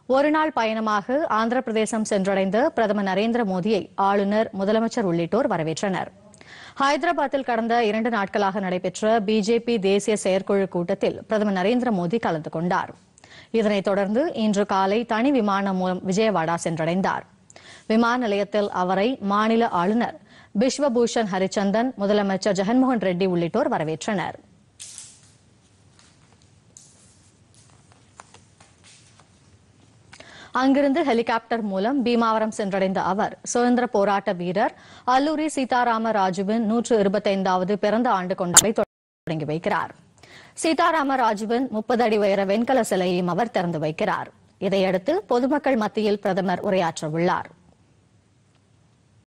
ஒருநாள் பயணமாக ஆந்திர பிரதேசம் சென்றடைந்த பிரதமர் நரேந்திர மோடியை ஆளுநர் முதலமைச்சர் உள்ளிட்டோர் வரவேற்றனர் ஹைதராபாத்தில் கடந்த இரண்டு நாட்களாக நடைபெற்ற பிஜேபி தேசிய செயற்குழு கூட்டத்தில் பிரதமர் நரேந்திர மோடி கலந்து கொண்டார் இதனைத் தொடர்ந்து இன்று காலை தனி விமானம் மூலம் விஜயவாடா சென்றடைந்தார் விமான நிலையத்தில் அவரை மாநில ஆளுநர் பிஸ்வபூஷன் ஹரிச்சந்தன் முதலமைச்சர் ஜெகன்மோகன் ரெட்டி உள்ளிட்டோர் வரவேற்றனர் அங்கிருந்து ஹெலிகாப்டர் மூலம் பீமாவரம் சென்றடைந்த அவர் சுதந்திர போராட்ட வீரர் அல்லூரி சீதாராம ராஜுவின் நூற்று இருபத்தைந்தாவது பிறந்த ஆண்டு கொண்டாடலை தொடங்கி வைக்கிறார் சீதாராம ராஜுவின் முப்பது அடி உயர வெண்கல சிலையையும் அவர் திறந்து வைக்கிறார் இதையடுத்து பொதுமக்கள் மத்தியில் பிரதமர் உரையாற்ற உள்ளார்